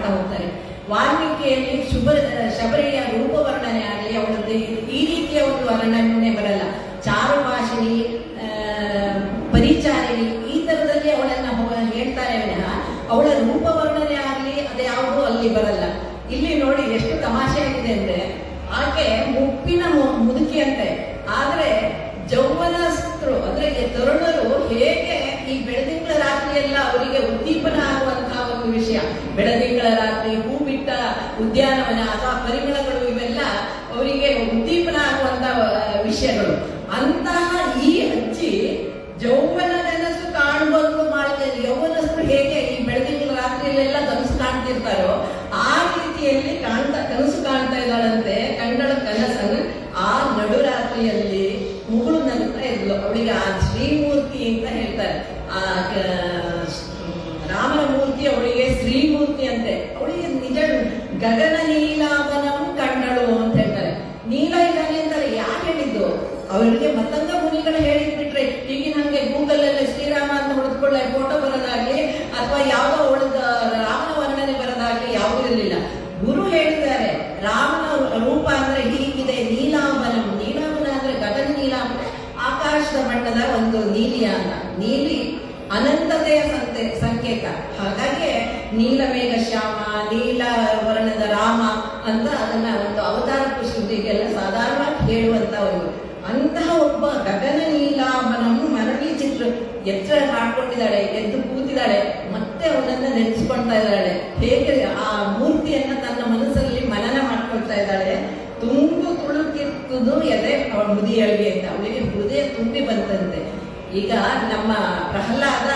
ಮಾಡ್ತಾ ಹೋಗ್ತಾರೆ ವಾಲ್ಮೀಕಿಯಲ್ಲಿ ಶುಭ ಶಬರಿಯ ರೂಪವರ್ಣನೆ ಆಗಲಿ ಅವಳದ್ದು ಈ ರೀತಿಯ ಒಂದು ವರ್ಣನೆ ಬರಲ್ಲ ಚಾರುಭಾಷಿಣಿ ಆ, ಪರಿಚಾರಿಣಿ ಈ ತರದಲ್ಲಿ ಅವಳನ್ನ ಹೊ- ಹೇಳ್ತಾರೆ ವಿನಃ ಅವಳ ರೂಪವರ್ಣನೆ ಆಗಲಿ ಅದ್ಯಾವುದೂ ಅಲ್ಲಿ ಬರಲ್ಲ ಇಲ್ಲಿ ನೋಡಿ ಎಷ್ಟು ತಮಾಷೆ ಆಗಿದೆ ಅಂದ್ರೆ ಆಕೆ ಮುಪ್ಪಿನ ಮು- ಮುದುಕಿ ಅಂತೆ ಆದ್ರೆ ಜೌವನಸ್ಥರು ಅಂದ್ರೆ ಈ ತರುಣರು ಹೇಗೆ ಈ ಬೆಳದಿಂಗಳ ರಾತ್ರಿಯೆಲ್ಲ ಅವರಿಗೆ ಉದ್ದೀಪನ ಆಗುವಂತಹ ಒಂದು ವಿಷಯ ಬೆಳದಿಂಗಳ ರಾತ್ರಿ ಹೂ ಬಿಟ್ಟ ಉದ್ಯಾನವನ ಅಥವಾ ಪರಿಮಳಗಳು ಇವೆಲ್ಲ ಅವರಿಗೆ ಉದ್ದೀಪನ ಆಗುವಂತಹ ವಿಷಯಗಳು ಅಂತಹ ಈ ಅಜ್ಜಿ ಯೌವನ ನೆನಸು ಕಾಣುವುದು ಮಾಡಿದ ಯೌವನಸ್ಥರು ಹೇಗೆ ಈ ಬೆಳದಿಂಗಳ ರಾತ್ರಿಯಲ್ಲೆಲ್ಲ ಕನಸು ಕಾಣ್ತಿರ್ತಾರೋ ಆ ರೀತಿಯಲ್ಲಿ ಕಾಣ್ತಾ ಕನಸು ಕಾಣ್ತಾ ಇದ್ದಾಳಂತೆ ಕಂಡಳ ಕನಸನ್ನು ಆ ನಡುರಾತ್ರಿಯಲ್ಲಿ ಮುಗುಳು ನಗುತ್ತಾ ಇದ್ಲು ಅವಳಿಗೆ ಆ ಶ್ರೀಮೂರ್ತಿ ಅಂತ ಹೇಳ್ತಾರೆ ಆ ಕ- ರಾಮನ ಮೂರ್ತಿ ಅವಳಿಗೆ ಶ್ರೀಮೂರ್ತಿ ಅಂತೆ ಅವಳಿಗೆ ನಿಜ ಗಗನ ನೀಲಾವನಂ ಕಂಡಳು ಅಂತ ಹೇಳ್ತಾರೆ ನೀಲ ಇದ್ದಾನೆ ಅಂತಾರೆ ಯಾರು ಹೇಳಿದ್ದು ಅವರಿಗೆ ಮತ್ತಂಗ ಮುನಿಗಳು ಹೇಳಿದ್ಬಿಟ್ರೆ ಈಗಿನ ಹಂಗೆ ಗೂಗಲ್ ಅಲ್ಲಿ ಶ್ರೀರಾಮ ಅಂತ ಹೊಡೆದುಕೊಳ್ಳೆ ಫೋಟೋ ಬರೋದಾಗ್ಲಿ ಅಥವಾ ಯಾವುದೋ ಅವಳದ ರಾಮನ ವರ್ಣನೆ ಬರೋದಾಗ್ಲಿ ಯಾವುದೂ ಇರಲಿಲ್ಲ ಗುರು ಹೇಳಿದ್ದಾರೆ ರಾಮನ ರೂಪ ಅಂದ್ರೆ ಹೀಗಿದೆ ನೀಲಾಂಬನಂ ನೀಲಾಂಬನ ಅಂದ್ರೆ ಗಗನ ನೀಲ ಅಂದ್ರೆ ಆಕಾಶದ ಬಣ್ಣದ ಒಂದು ನೀಲಿಯ ಅಂತ ನೀಲಿ ಅನಂತತೆಯ ಸಂತೆ ಸಂಕೇತ ಹಾಗಾಗಿ ನೀಲಮೇಘ ಶ್ಯಾಮ ನೀಲ ವರ್ಣದ ರಾಮ ಅಂತ ಅದನ್ನ ಒಂದು ಅವತಾರ ಪುಸ್ತಕಕ್ಕೆಲ್ಲ ಸಾಧಾರಣವಾಗಿ ಹೇಳುವಂತ ಒಂದು ಅಂತಹ ಒಬ್ಬ ಗಗನ ನೀಲಾಂಬನಂ ಮರಳಿ ಚಿತ್ರ ಎಚ್ಚರ ಮಾಡ್ಕೊಂಡಿದ್ದಾಳೆ ಎದ್ದು ಕೂತಿದ್ದಾಳೆ ಮತ್ತೆ ಅವನನ್ನ ನೆನೆಸ್ಕೊಳ್ತಾ ಇದ್ದಾಳೆ ಹೇಗೆ ಆ ಮೂರ್ತಿಯನ್ನ ತನ್ನ ಮನಸ್ಸಲ್ಲಿ ಮನನ ಮಾಡ್ಕೊಳ್ತಾ ಇದ್ದಾಳೆ ತುಂಬು ತುಳುಕಿತ್ತುದು ಎದೆ ಅವಳ ಮುದಿಯಳಿಗೆ ಅಂತ ಅವಳಿಗೆ ಹೃದಯ ತುಂಬಿ ಬಂತಂತೆ ಈಗ ನಮ್ಮ ಪ್ರಹ್ಲಾದ